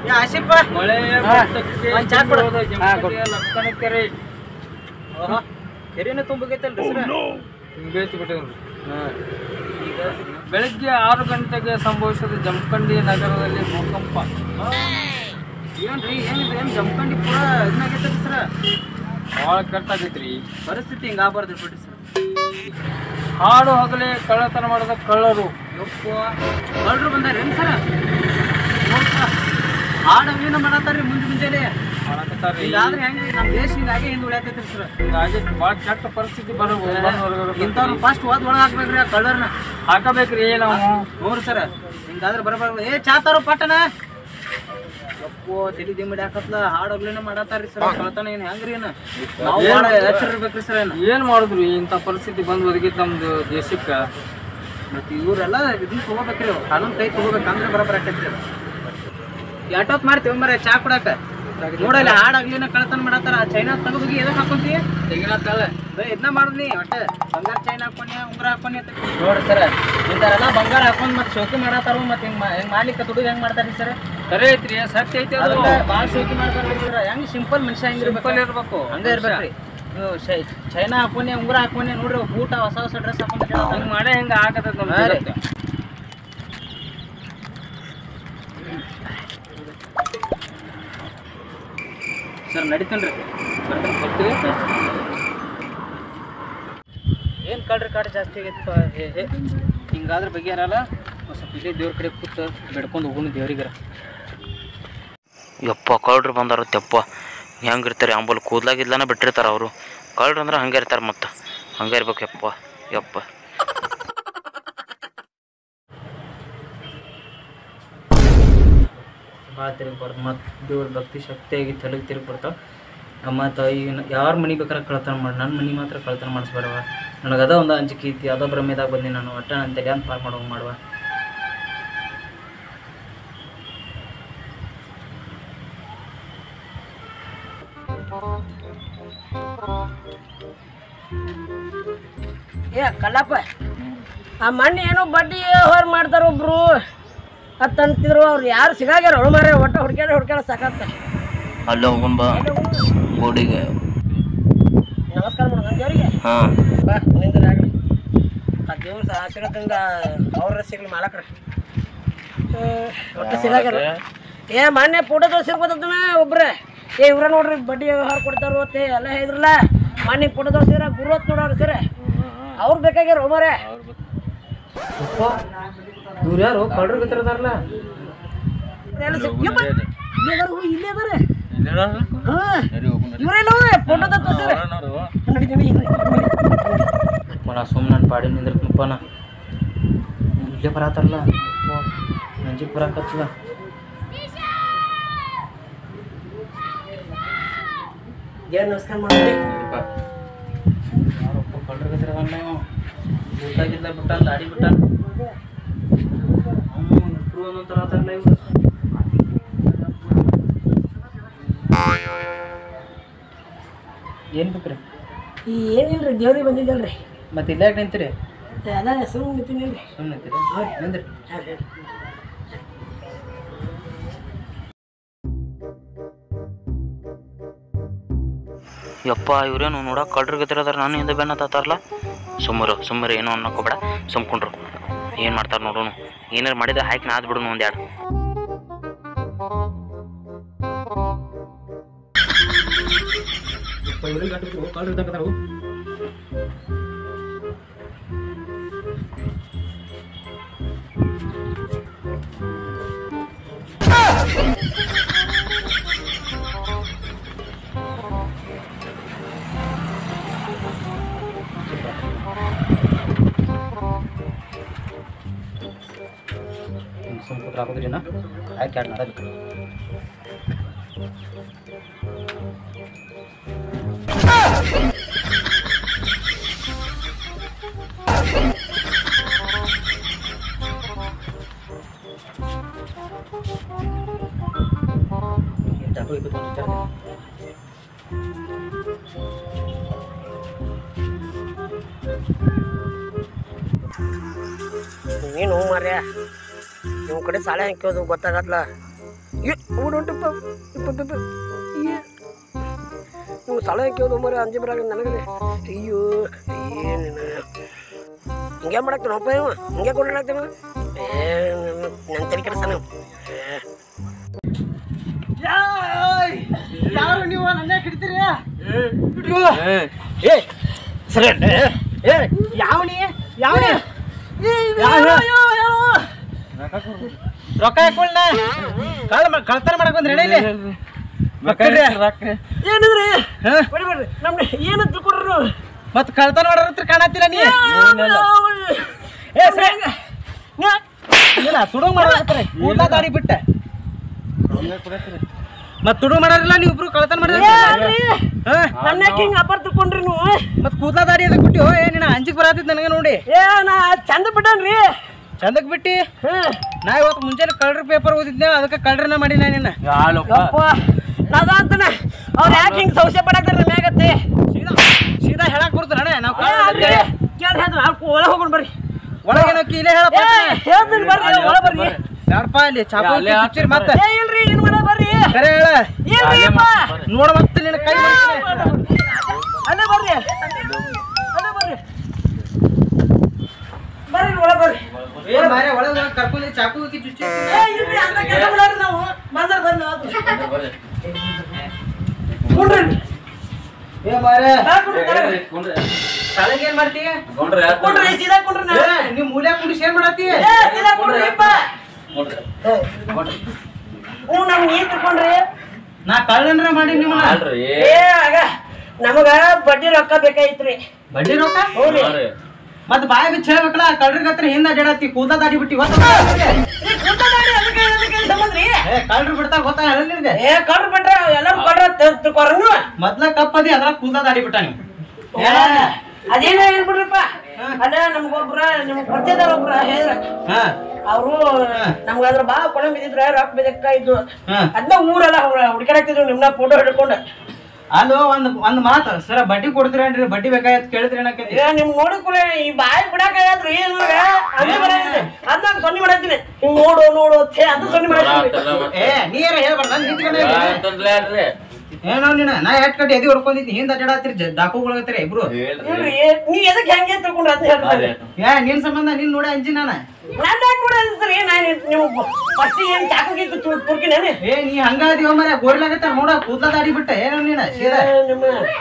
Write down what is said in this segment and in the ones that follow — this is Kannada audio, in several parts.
ಏ ಆಸಿಫ ಮಳೆ ಒಂದ್ ಚಾ ಕೊಡು. ಹಾ, ಕೊಡು. ಲಕ್ಕನ ಕೆರೆ ಓಹೋ ಕೆರೆನ ತುಂಬಗೈತಲ್ರಿ ಸರ ಬೇಯ್ತು ಬಿಟ್ಟಿದ್ರು ಈಗ ಬೆಳಗ್ಗೆ ಆರು ಗಂಟೆಗೆ ಸಂಭವಿಸಿದ ಜಮಖಂಡಿ ನಗರದಲ್ಲಿ ಭೂಕಂಪ ಏನ್ರಿ ಏನಿದೆ ಏನ್ ಜಮ್ಕಂಡಿ ಪೂರ ಇದಾಗೈತಲ್ರಿ ಸರ ಭಾಳ ಕೆಟ್ಟಾಗೈತ್ರಿ ಪರಿಸ್ಥಿತಿ ಹಿಂಗ ಆಗ್ಬಾರ್ದು ಬಿಡ್ರಿ ಸರ್ ಹಾಡು ಹಗಲೇ ಕಳ್ಳತನ ಮಾಡಿದ ಕಳ್ಳರು ಯಪ್ಪ ಕಳ್ರು ಬಂದಾರೇನ್ ಸರ ನೋಡ್ಪ ಹಾಡು ಅವೇನ ಮಾಡತ್ತಾರ್ರಿ ಮುಂಜೆ ಮುಂಜಾನೆ ಮಾಡಕತ್ತಾರ್ರಿ ಇದಾದ್ರೆ ಹೆಂಗ್ರಿ ನಮ್ಮ ದೇಶ ಹಿಂಗಾಗೆ ಹಿಂದೆ ಉಳಿಯಾಕೈತ್ರಿ ಸರ್ ಹಿಂಗಾಗಿ ಭಾಳ ಕೆಟ್ಟ ಪರಿಸ್ಥಿತಿ ಬರಬಹುದು ಇಂಥವ್ರು ಫಸ್ಟ್ ಓದ್ ಒಳಗೆ ಹಾಕ್ಬೇಕ್ರಿ ಆ ಕಳ್ಳರ್ನ ಹಾಕಬೇಕ್ರಿ ನಾವು ನೋಡ್ರಿ ಸರ್ ಹಿಂಗಾದ್ರೆ ಬರಬಾರ್ದು ಏ ಚಾತಾರು ಪಟ್ಟಣ ಯಪ್ಪೋ ತಲಿ ದಿಮ್ಮಡಿ ಹಾಕತ್ಲ ಹಾಡೋಗ್ಲೇನ ಮಾಡತ್ತಾರ್ರಿ ಸರ್ ಕಳ್ತಾನ ಏನ್ ಹೆಂಗ್ರಿ ಏನ ನಾವು ಭಾಳ ಎಚ್ಚರ ಇರ್ಬೇಕ್ರಿ ಸರ್ ಏನ ಏನ್ ಮಾಡಿದ್ರು ಇಂಥ ಪರಿಸ್ಥಿತಿ ಬಂದು ಒದಗಿತ್ತು ನಮ್ದು ದೇಶಕ್ಕೆ ಮತ್ತೆ ಇವರೆಲ್ಲ ಇದನ್ನ ತಗೋಬೇಕ್ರಿ ಅವ್ರು. ಕಾನೂನ್ ಕೈ ತಗೋಬೇಕಂದ್ರೆ ಬರಬರ ಆಕೈತ್ರಿ ಎಷ್ಟೊತ್ ಮಾಡ್ತೀವಿ ಮರ ಚಾ ಕುಡಾಕ ನೋಡಲ್ಲ ಹಾಡಾಗ್ಲಿನ ಕಳ್ತನ ಮಾಡತ್ತಾರ ಚೈನಾ ತೆಗೆದು ಎದಕ್ ಹಾಕೊಂತಿ ತೆಗಿನ ತಲೆ ಇದನ್ನ ಮಾಡಿದ್ನಿ ಒಟ್ಟ ಬಂಗಾರ ಚೈನ್ ಹಾಕೊಂಡೆ ಉಂಗ್ರ ಹಾಕೊಂಡೆ ಅಂತ ನೋಡ್ರಿ ಸರ್ ಇಂಥವ್ರೆಲ್ಲ ಬಂಗಾರ ಹಾಕೊಂಡ್ ಮತ್ತೆ ಶೋಕಿ ಮಾಡತ್ತಾರ ಮತ್ತೆ ಹಿಂಗ್ ಮಾ- ಹಿಂಗ್ ಮಾಡ್ಲಿಕ್ಕೆ ದುಡ್ಡು ಹೆಂಗ್ ಮಾಡ್ತಾರ್ರಿ ಸರ್ ಸರಿ ಐತ್ರಿ ಸತ್ಯ ಐತಿ ಅದು ಅದನ್ನ ಭಾಳ ಶೋಕಿ ಮಾಡ್ತಾರ್ರಿ ಸರ್ ಹೆಂಗ್ ಸಿಂಪಲ್ ಮನುಷ್ಯ ಹೆಂಗಿರ್ಬೇಕು ಸಿಂಪಲ್ ಇರ್ಬೇಕು ಹಂಗ ಇರ್ಬೇಕ್ರಿ ನೀವು ಶೈ- ಚೈನಾ ಹಾಕೊಂಡೆ ಉಂಗ್ರ ಹಾಕೊಂಡೆ ನೋಡ್ರಿ ಊಟ ಹೊಸ ಹೊಸ ಡ್ರೆಸ್ ಹಾಕೊಂಡ್ ಹಿಂಗ್ ಮಾಡೇ ಹಿಂಗ ಆಗತ್ತದ ನಮ್ ಹಾ ರೀ. ಜಗತ್ತು. ಸರ್ ನಡೀತೇನ್ರಿ ಬರ್ತಾನೆ ಬರ್ತೀವಿ ಏನು ಕಳ್ರಿ ಕಾಡು ಜಾಸ್ತಿ ಆಗೈತಪ್ಪ ಹೇ ಹೇ ಹಿಂಗಾದ್ರೆ ಬಗೆಹರಲ್ಲ ಒಂದ್ ಸ್ವಲ್ಪ ಇಲ್ಲೇ ದೇವ್ರ ಕಡೆ ಕೂತು ಬೆಡ್ಕೊಂಡು ಹೋಗೋಣ ದೇವ್ರಿಗಾರ ಯಪ್ಪ ಕಳ್ರು ಬಂದಾರ ತೆಪ್ಪ ಹೆಂಗಿರ್ತಾರೆ ಅಂಬಲ್ ಕೂದ್ಲಾಗಿದ್ಲನ ಬಿಟ್ಟಿರ್ತಾರ ಅವರು ಕಳ್ರು ಅಂದ್ರೆ ಹಂಗೆ ಇರ್ತಾರೆ ಮತ್ತು ಹಂಗೆ ಇರ್ಬೇಕು ಯಪ್ಪ ಯಪ್ಪ ಭಾಳ ತಿರುಗಿ ಬರ್ದು ಮತ್ತು ದೇವ್ರ ಭಕ್ತಿ ಶಕ್ತಿಯಾಗಿ ತಲೆಗೆ ತಿರುಗಿ ಬರ್ತಾವ ಮತ್ತು ಈಗ ಯಾರ ಮನೆ ಬೇಕಾದ್ರೆ ಕಳ್ತನ ಮಾಡಿ ನನ್ನ ಮನೆ ಮಾತ್ರ ಕಳ್ತನ ಮಾಡಿಸ್ಬೇಡವ ನನಗೆ ಅದ ಒಂದು ಅಂಜಿಕೆ ಐತಿ ಅದೋ ಭ್ರಮೆದಾಗ ಬಂದಿ ನಾನು ಒಟ್ಟ ನನ್ನ ತಲೆ ಅಂತ ಪಾರ್ ಮಾಡೋಂಗೆ ಮಾಡುವ ಏ ಕಲ್ಲಪ್ಪ ಆ ಮಣ್ಣು ಏನೋ ಬಡ್ಡಿ ಹೊರ ಮಾಡ್ತಾರ ಒಬ್ರು ಅಂತ ಅಂತಿದ್ರು ಅವ್ರು ಯಾರು ಸಿಗಾಗ್ಯಾರ ಅವಳು ಮಾರ ಒಟ್ಟ ಹುಡ್ಕ್ಯಾಡ ಹುಡ್ಕ್ಯಾಡ ಸಾಕತ್ತ ಅಲ್ಲೇ ಹೋಗೋಣ ಬಾ ಗೋಡಿಗೆ ನಮಸ್ಕಾರ ಮಾಡೋಣ ದೇವ್ರಿಗೆ ಹಾಂ ಬಾ ನಿಂದ್ರ ಆಗ್ಲಿ ಆ ದೇವ್ರ ಆಶೀರ್ವಾದದಿಂದ ಅವ್ರ ಸಿಗ್ಲಿ ಮಾಲಕ್ರ ಒಟ್ಟು ಸಿಗಾಗ್ಯಾರ ಏ ಮೊನ್ನೆ ಫೋಟೋ ತೋರಿಸಿರ್ಬೋದನ್ನ ಒಬ್ರೆ ಏ ಇವ್ರ ನೋಡ್ರಿ ಬಡ್ಡಿ ವ್ಯವಹಾರ ಕೊಡ್ತಾರೋ ಅಂತ ಎಲ್ಲ ಹೇಳಿದ್ರಲ್ಲ ಮೊನ್ನೆ ಫೋಟೋ ತೋರಿಸಿದ್ರ ಗುರು ಹೊತ್ತು ನೋಡೋರು ಸರ್ ಅವ್ರು ಬೇಕಾಗ್ಯಾರ ಒಬ್ಬರೇ ಇವ್ರು ಯಾರು ಕಳ್ರು ಗೊತ್ತಿರೋದಾರಲ್ಲ ಎಲ್ಲ ಸಿಕ್- ಯಪ್ಪ, ಇಲ್ಲೇ ಅದಾರ ಹೋ, ಇಲ್ಲೇ ಅದಾರ ಹಾ ಇವರೇನು ಫೋಟೋ ತೋರಿಸ್ಯಾರ ನಡೀತೀನಿ ಮನ ಸುಮ್ಮನೆ ನನ್ನ ಪಾಡಿ ನಿಂದಿರ್ತನಪ್ಪ ನಾ ಇಲ್ಲೇ ಬರತ್ತಾರಲ್ಲ ನಂಜಿಗೆ ಬರಾಕತ್ತದ ದೇವ್ರ ನಮಸ್ಕಾರ ಮಾಡಿ ಯಾರೊಬ್ಬ ಕಳ್ರು ಗೊತ್ತಿರೋದಲ್ಲ ಊಟಾಗಿದ್ದ ಬಿಟ್ಟಾನ ದಾಡಿ ಬಿಟ್ಟಾನ ಅವ್ನು ಇಬ್ರು ಒಂದೊಂದ್ ಥರ ಆತಾರಲ್ಲ ಇವ್ರು ಏನು ಬೇಕ್ರಿ ಏನಿಲ್ರಿ ದೇವ್ರಿಗೆ ಬಂದಿದ್ದಲ್ರಿ ಮತ್ತೆ ಇಲ್ಲೇ ಯಾಕೆ ನಿಂತೀರಿ ಅದ ಹೆಸರು ನಿಂತೀನಿ ಸುಮ್ಮನೆ ನಿಂತೀರಿ ನಿಂದ್ರಿ ಯಪ್ಪ ಇವ್ರೇನು ನೋಡಕ್ಕೆ ಕಳ್ರು ಗತಿರದಾರ ನಾನು ಹಿಂದೆ ಬೆನ್ನ ತಾತಾರಲ್ಲ ಸುಮ್ಮರು ಸುಮ್ಮರು ಏನೋ ಅನ್ನಕೋಬೇಡ ಸುಮ್ಕೊಂಡ್ರು ಏನು ಮಾಡ್ತಾರೆ ನೋಡೋಣ ಏನಾರು ಮಾಡಿದ್ರೆ ಹಾಕಿ ನಾದ್ ಬಿಡೋಣ ಒಂದೆರಡು ಇವ್ರಿಗೆ ಗಂಟು ಕಳ್ರು ಇದ್ದಂಗದಾರು ಸುಮ್ ಕೂತ್ರ ಹಾಕೋದ್ರಿ ನಾ ಆಯ್ಕೆ ಎರಡು ನಡ ಚಾಕು ಇಪ್ಪತ್ತು ಒಂದು ವಿಚಾರ ನೀನು ಮಾರ್ಯ ನಿಮ್ಮ ಕಡೆ ಸಾಲೆ ಹಾಕೋದು ಗೊತ್ತಾಗತ್ಲ ಓಡುಂಟಪ್ಪ ನೀವು ಸಳ ಕೇಳ್ದು ಮರ ಅಂಜಿ ಬರಾಗ ನನಗಲ್ಲಿ ಅಯ್ಯೋ ಏನೇನು ಹಿಂಗೆ ಮಾಡಾಕ್ತಾನಪ್ಪ ಇವ ಹಿಂಗೆ ಕೊಂಡಾಡ್ತಾನ ಏ ನನ್ನ ತಲೆ ಕೆಲಸ ನಾವು ಯಾರು ನೀವು ನನ್ನ ಹಿಡಿತೀರಿ ಏ ಸರಿ ಏ ಯಾವನಿ ಯಾವನಿ ರೊಕ್ಕ ಹಾಕೊಳ್ಳ ಕಳ್ಳ ಕಳ್ತನ ಮಾಡಕ್ ಬಂದ್ರಿ ಇಲ್ಲಿ ಏನಿದ್ರಿ ಬಿಡಿ ಬಿಡ್ರಿ ನಮ್ಗೆ ಏನು ತಿಳ್ಕೊಡ್ರಿ ಮತ್ ಕಳ್ತನ ಮಾಡೋದ್ರ ಕಾಣತ್ತಿಲ್ಲ ನೀ ಏ ಸರಿ ಇಲ್ಲ ತುಡು ಮಾಡತ್ತಾರೆ ಕೂದಲ ದಾಡಿ ಬಿಟ್ಟ ಮತ್ ತುಡು ಮಾಡೋರಿಲ್ಲ ನೀವು ಇಬ್ರು ಕಳ್ತನ ಮಾಡಿದ್ರೆ ನನ್ನ ಹಿಂಗೆ ಅಪಾರ ತಿಳ್ಕೊಂಡ್ರಿ ನೀವು ಮತ್ ಕೂದಲ ದಾಡಿ ಅದಕ್ಕೆ ಬಿಟ್ಟು ಏ ನಿನ್ನ ಅಂಜಿಕ್ ಬರತ್ತಿದ್ ನನಗೆ ನೋಡಿ ಏ ನಾ ಚಂದ ಬಿಟ್ಟನ್ರಿ ಚಂದಕ್ ಬಿಟ್ಟಿ ಹ್ಮ್ ನಾ ಇವತ್ತು ಮುಂಜಾನೆ ಕಳ್ರ ಪೇಪರ್ ಓದಿದ್ನೆ ಅದಕ್ಕೆ ಕಳ್ರನ ಮಾಡಿ ನಾ ನಿನ್ನ ಯಪ್ಪ ನಾದ ಅಂತಾನೆ ಅವ್ರು ಯಾಕೆ ಹಿಂಗೆ ಸಂಶಯ ಪಡಾಕ್ತಾರ ಮ್ಯಾಗತ್ತೆ ಸೀದಾ ಸೀದಾ ಹೇಳಕ್ ಬರ್ತದೆ ಅಣ್ಣ ನಾವು ಕೇಳಿ ಹೇಳ್ತಾರೆ ಅವ್ರು ಒಳಗೆ ಹೋಗೋಣ ಬರ್ರಿ ಒಳಗೆ ನಾವು ಕೀಲೆ ಹೇಳಪ್ಪ ಏ ಹೇಳ್ತೀನಿ ಬರ್ರಿ ಒಳಗೆ ಬರ್ರಿ ಯಾರಪ್ಪ ಅಲ್ಲಿ ಚಾಕು ಚುಚ್ಚಿರಿ ಮತ್ತೆ ಏ ಇಲ್ರಿ ಏನು ಮಾಡ ಬರ್ರಿ ಕರೆ ಹೇಳ ಇಲ್ರಿ ಅಪ್ಪ ನೋಡ ಮತ್ತೆ ನಿನ್ನ ಕೈ ಮುರಿತೀನಿ. ಅಲ್ಲೇ ಬರ್ರಿ ಅಲ್ಲೇ ಬರ್ರಿ ಬರ್ರಿ ಒಳಗೆ ಬರ್ರಿ ಏ ಮಾರ್ರೆ, ಒಳಗೆ ಕರ್ಕೊಂಡು ಚಾಕು ಹಾಕಿ ಚುಚ್ಚಿ ಏ ಇಲ್ರಿ ಅಂತ ಕೆಲಸ ಮಾಡಾರಿ ನಾವು ಬಂದ್ರೆ ಬರ್ರಿ ನಾವು ಕುಂಡ್ರಿ ಏ ಮಾರೆ ಹಾ, ಕುಂಡ್ರಿ ತಲೆಗೆ. ತಲೆಗೆ ಏನ್ ಮಾಡ್ತೀಯ ಕುಂಡ್ರಿ ಸೀದಾ ಕುಂಡ್ರಿ ನಾ ಏ, ನೀವ್ ಮೂಲ್ಯ ಕುಂಡಿಸಿ ಏನ್ ಮಾಡತ್ತಿ ಏ ಸೀದಾ ಕುಂಡ್ರಿ ಅಪ್ಪ ಹ್ಞೂ ನಮ್ಗೆ ನೀರು ತಿಳ್ಕೊಂಡ್ರಿ ನಾ ಕಳ್ಳನ್ರ ಮಾಡಿ ನಿಮ್ಮನ್ನ ಏ ಆಗ ನಮಗ ಬಡ್ಡಿ ರೊಕ್ಕ ಬೇಕಾಗಿತ್ರಿ ಬಡ್ಡಿ ರೊಕ್ಕ ಹೌದ್ರಿ ಮತ್ ಬಾಯಿ ಬಿಚ್ಚ ಹೇಳ್ಬೇಕಲ್ಲ ಕಳ್ರಿಗೆ ಹತ್ರ ಹಿಂದ ಅಡ್ಯಾಡತ್ತಿ ಕೂದ ದಾಡಿ ಬಿಟ್ಟಿ ಗೊತ್ತ ಈ ಕುಂಟದಾಡಿ ಅದಕ್ಕೆ ಅದಕ್ಕೆ ಸಂಬಂಧ ರೀ ಏ ಕಳ್ರು ಬಿಡ್ತಾ ಗೊತ್ತಾ ಹೇಳ ನಿನ್ಗೆ ಏ ಕಡ್ರು ಬಿಟ್ರೆ ಎಲ್ಲರೂ ಕಡ್ರ ತಿಳ್ಕೊರನು ಮೊದ್ಲ ಕಪ್ಪದಿ ಅದ್ರ ಕೂದ ದಾಡಿ ಬಿಟ್ಟ ನೀವು ಅದೇನ ಹೇಳ್ಬಿಡ್ರಪ್ಪ ಅಲ್ಲ ನಮ್ಗೊಬ್ರ ನಮ್ಗ್ ಪರಿಚಯದವ್ರ ಒಬ್ರ ಹೇಳಿದ್ರ ಹಾ ಅವರು ನಮ್ಗ ಅದ್ರ ಬಾ ಕೊಡ ಬಿದ್ದಿದ್ರ ರೊಕ್ಕ ಬಿದ್ದಕ್ಕ ಇದ್ದು ಹಾ. ಅದನ್ನ ಊರೆಲ್ಲ ಹುಡುಕಾಡ್ತಿದ್ರು ನಿಮ್ನ ಫೋಟೋ ಹಿಡ್ಕೊಂಡು ಅಲ್ಲೋ ಒಂದ್ ಒಂದ್ ಮಾತು ಸರ ಬಡ್ಡಿ ಕೊಡ್ತೀರೇನ್ರಿ ಬಡ್ಡಿ ಬೇಕಾಯ್ತು ಕೇಳಿದ್ರಿ ಏನಕ್ಕೆ ಏ ನಿಮ್ ನೋಡಿ ಕೂಡ ಈ ಬಾಯಿ ಬಿಡಕ್ಕಾಗತ್ರಿ ಏನ್ ನೋಡ್ರಿ ಅದೇ ಬರೀ ಅದ್ ನಾನು ಸೊನ್ನೆ ಮಾಡತ್ತೀನಿ ಹಿಂಗ್ ನೋಡು ನೋಡು ಛೇ ಅದು ಸೊನ್ನೆ ಮಾಡತ್ತೀನಿ ಏ ನೀರ ಹೇಳ್ಬಾರ್ದ ನಿಂತ್ಕೊಂಡೆ ಏನೋ ನೀನ ನಾ ಎಟ್ ಕಟ್ಟಿ ಎದಿ ಹೊಡ್ಕೊಂಡಿದ್ನಿ ಹಿಂದ ಅಡ್ಡಾಡತ್ತೀರಿ ದಾಕುಗಳಗತ್ತೀರಿ ಇಬ್ರು ಇಲ್ರಿ ನೀ ಎದಕ್ ಹೆಂಗೆ ತಿಳ್ಕೊಂಡ್ರಿ ಅಂತ ಹೇಳ್ತಾರೆ ಏ ನಿನ್ ಸಂಬಂಧ ನಿನ್ ನೋಡಿ ಅಂಜಿ ನಾನ ನನ್ನ ಯಾಕೆ ಕೂಡ ಅನ್ಸ್ತೀರಿ ನಾನು ನಿಮ್ಗೆ ಫಸ್ಟ್ ಏನ್ ಚಾಕು ಗೀಕು ತುರ್ಕಿನೇನೆ ಏ ನೀ ಹಂಗಾದಿವ ಮರ ಗೋರ್ಲಾಗತ್ತಾರ ನೋಡ ಕೂದಲ ದಾಡಿ ಬಿಟ್ಟ ಏನೋ ನೀನ ಸೀದಾ ನಿಮ್ಮ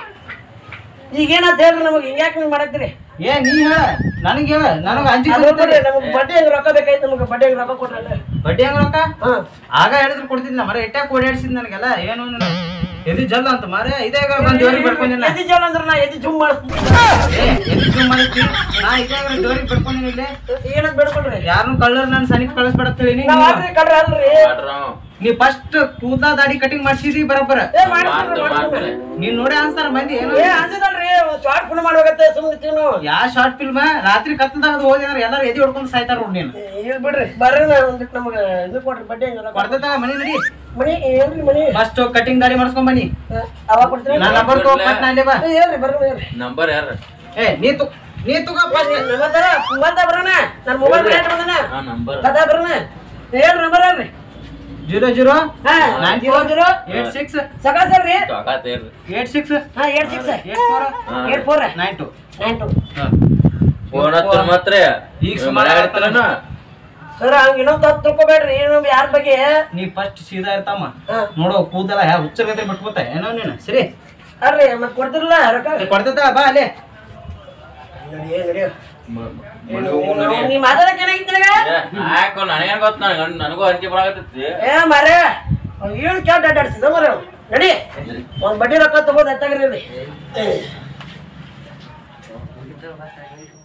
ಈಗೇನಂತ ಹೇಳ್ರಿ ನಮಗೆ ಹಿಂಗ್ಯಾಕೆ ನೀವು ಮಾಡತ್ತೀರಿ ಏ ನೀ ಹೇಳ ನನಗೆ ಹೇಳ ನನಗ ಅಂಜಿ ಅದು ನೋಡ್ರಿ ನಮಗೆ ಬಡ್ಡಿ ಹೆಂಗ್ ರೊಕ್ಕ ಬೇಕಾಯ್ತು ನಮಗೆ ಬಡ್ಡಿ ಹೆಂಗ್ ರೊಕ್ಕ ಕೊಟ್ರಲ್ಲ ಬಡ್ಡಿ ಹೆಂಗ ರೊಕ್ಕ ಹಾ ಆಗ ಹೇಳಿದ್ರು ಕೊಡ್ತಿದ್ನ ಮರ ಇಟ್ಟಾಕ್ ಓಡಾಡ್ಸಿದ್ ನನಗೆಲ್ಲ ಏನು ನೀನು ಎದಿ ಜಲ್ಲ ಅಂತ ಮಾರ ಇದೇ ಬಂದ್ ಜೋರಿಗೆ ಬಿಡ್ಕೊಂಡಿನ ಎದಿ ಜೋಳ ಅಂದ್ರೆ ನಾ ಎದಿ ಜುಮ್ ಮಾಡಿಸ್ತೀನಿ ಏ ಎದಿ ಜೂಮ್ ಮಾಡಿಸ್ತಿ ನಾ ಇದೇ ಜೋರಿಗೆ ಬಿಡ್ಕೊಂಡಿನಿ ಇಲ್ಲೇ ಏನಂತ ಬೇಡ್ಕೊಳ್ರಿ ಯಾರನ್ನು ಕಳ್ಳರ್ ನಾನು ಸನಿಕ್ ಕಳಿಸ್ಬೇಡ ಅಂತ ಹೇಳಿ ನಾವ್ ಆಡ್ರಿ ಕಡ್ರಿ ಅಲ್ರಿ ನೀ ಫಸ್ಟ್ ಕೂದಲ ದಾಡಿ ಕಟಿಂಗ್ ಮಾಡ್ಸಿದಿ ಬರಬ್ಬರ ಏ ಮಾಡಿಸ್ಕೊಂಡ್ರಿ ಮಾಡಿಸ್ಕೊಂಡ್ರಿ ನೀನ್ ನೋಡಿ ಅನ್ಸ್ತಾರ ಮಂದಿ ಏನು ಏ ಅಂಜದಲ್ರಿ ಶಾರ್ಟ್ ಫಿಲ್ಮ್ ಮಾಡ್ಬೇಕತ್ತೆ ಸುಮ್ಮನೆ ತಿನ್ನು ಯಾ ಶಾರ್ಟ್ ಫಿಲ್ಮ್ ರಾತ್ರಿ ಕತ್ತದಾಗ ಹೋಗಿ ಅಂದ್ರೆ ಎಲ್ಲಾರು ಎದಿ ಹೊಡ್ಕೊಂಡು ಸಾಯ್ತಾರ ನೋಡಿ ನೀನು ಇಲ್ಲಿ ಬಿಡ್ರಿ ಬರ್ರಿ ನಾ ಒಂದಿಟ್ಟು ನಮಗೆ ಇದು ಕೊಡ್ರಿ ಬಡ್ಡಿ ಹೆಂಗ್ ರೊಕ್ಕ ಕೊಡ್ತೈತ ಮನಿ ನಡಿ ಮನಿ ಏನ್ರಿ ಮನಿ ಫಸ್ಟ್ ಕಟಿಂಗ್ ದಾಡಿ ಮಾಡಿಸ್ಕೊಂಡ್ ಬನ್ನಿ ಆ, ಅವಾಗ ಕೊಡ್ತೀರಿ ನಾ ನಂಬರ್ ಪಟ್ನ ಅಲ್ಲೇ ಬಾ ಏ, ಹೇಳ್ರಿ ಬರ್ರಿ ಹೇಳ್ರಿ ನಂಬರ್ ಯಾರ ಏ ನೀ ತು ನೀ ತುಗ ಫಸ್ಟ್ ನಮ್ಮ ಹತ್ರ ಬಂದ ಬರೋಣ ನನ್ನ ಮೊಬೈಲ್ ರೇಟ್ ಬಂದನ ಹಾ ನಂಬರ್ ಕದ ಬರೋಣ ಹೇಳ್ರಿ ನಂಬರ್ ಹೇಳ್ರಿ ಜೀರೋ ಜೀರೋ ಹಾ Nine zero zero eight six ಸಕಾಲ ಸರ್ ರೀ ತಾಕಾತೇರ್ರಿ ಏಟ್ ಸಿಕ್ಸ್ ಹಾ eight six eight four eight four nine two nine two phone ಹತ್ರ ಮಾತ್ರ ಈಗ ಸುಮಾರು ಇರ್ತಾರನ ಸರ್ ಹಂಗ ಇನ್ನೊಂದು ತಪ್ಪು ತಿಳ್ಕೊಬೇಡ್ರಿ ಏನು ಯಾರ ಬಗ್ಗೆ ನೀ ಫಸ್ಟ್ ಸೀದಾ ಇರ್ತಾಮ ಹಾ. ನೋಡು ಕೂದಲ ಯಾ ಹುಚ್ಚರ ಗತೆ ಬಿಟ್ಕೋತ ಏನೋ ನೀನು ಸರಿ ಅಲ್ರಿ ಮತ್ತೆ ಕೊಡ್ತಿರಲ್ಲ ರೊಕ್ಕ ಕೊಡ್ತೈತ ಬಾ ಅಲ್ಲೇ ನಡಿ, ಏ, ನಡಿ. ನೀವು- ನೀ ಮಾತಾಡಕ್ ಏನಾಗಿತ್ತು ನಿನಗ ಯಾಕೋ ನನಗೇನ್ ಗೊತ್ತ ನನಗ ನನಗೂ ಅಂಕಿ ಬರಾಕತ್ತೈತಿ ಏ ಮಾರೇ ಏನು ಕೇಳ ಅಡ್ಡಾಡ್ಸಿದ ಮರ ನಡಿ ಒಂದ್ ಬಡ್ಡಿ ರೊಕ್ಕ ತಗೋದ್ ಎತ್ತಾಗ್ರಿ